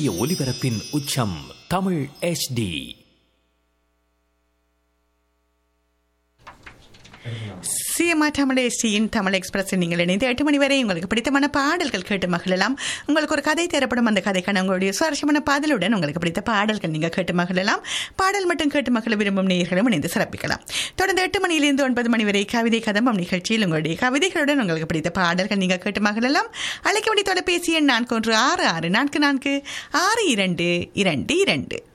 துல்லிய ஒலிபரப்பின் உச்சம் தமிழ் HD சிஎம்ஆ தமிழ் எஸ்டியின் தமிழ் எக்ஸ்பிரஸ் நீங்கள் இணைந்து எட்டு மணி வரை உங்களுக்கு பிடித்தமான பாடல்கள் கேட்டு மகிழலாம் உங்களுக்கு ஒரு கதை தேரப்படும் அந்த கதைக்கான உங்களுடைய சுவாரஸ்யமான பாடலுடன் உங்களுக்கு பிடித்த பாடல்கள் நீங்கள் கேட்டு மகிழலாம் பாடல் மட்டும் கேட்டு மகிழ விரும்பும் நேயர்களும் இணைந்து சிறப்பிக்கலாம் தொடர்ந்து எட்டு மணியிலிருந்து ஒன்பது மணி வரை கவிதை கதம்பம் நிகழ்ச்சியில் உங்களுடைய கவிதைகளுடன் உங்களுக்கு பிடித்த பாடல்கள் நீங்கள் கேட்டு மகிழலாம் அழைக்க வேண்டிய தொலைபேசி எண் நான்கு ஒன்று ஆறு ஆறு நான்கு நான்கு ஆறு இரண்டு இரண்டு இரண்டு